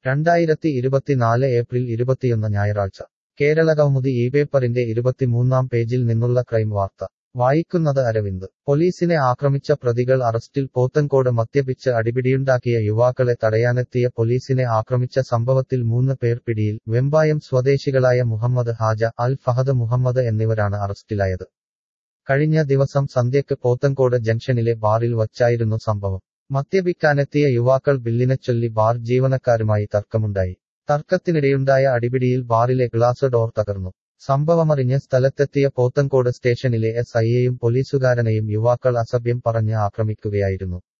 രണ്ടായിരത്തി ഇരുപത്തിനാല് ഏപ്രിൽ ഇരുപത്തിയൊന്ന് ഞായറാഴ്ച കേരള കൗമുദി ഈ പേപ്പറിന്റെ ഇരുപത്തിമൂന്നാം പേജിൽ നിന്നുള്ള ക്രൈം വാർത്ത വായിക്കുന്നത് അരവിന്ദ് പോലീസിനെ ആക്രമിച്ച പ്രതികൾ അറസ്റ്റിൽ പോത്തൻകോട് മദ്യപിച്ച് അടിപിടിയുണ്ടാക്കിയ യുവാക്കളെ തടയാനെത്തിയ പോലീസിനെ ആക്രമിച്ച സംഭവത്തിൽ മൂന്ന് പേർ പിടിയിൽ വെമ്പായം സ്വദേശികളായ മുഹമ്മദ് ഹാജ അൽ ഫഹദ് മുഹമ്മദ് എന്നിവരാണ് അറസ്റ്റിലായത് കഴിഞ്ഞ ദിവസം സന്ധ്യയ്ക്ക് പോത്തൻകോട് ജംഗ്ഷനിലെ ബാറിൽ വച്ചായിരുന്നു സംഭവം മദ്യപിക്കാനെത്തിയ യുവാക്കൾ ബില്ലിനെച്ചൊല്ലി ബാർ ജീവനക്കാരുമായി തർക്കമുണ്ടായി തർക്കത്തിനിടെയുണ്ടായ അടിപിടിയിൽ ബാറിലെ ഗ്ലാസ് ഡോർ തകർന്നു സംഭവമറിഞ്ഞ് സ്ഥലത്തെത്തിയ പോത്തൻകോട് സ്റ്റേഷനിലെ എസ് ഐയെയും പോലീസുകാരനെയും യുവാക്കൾ അസഭ്യം പറഞ്ഞ് ആക്രമിക്കുകയായിരുന്നു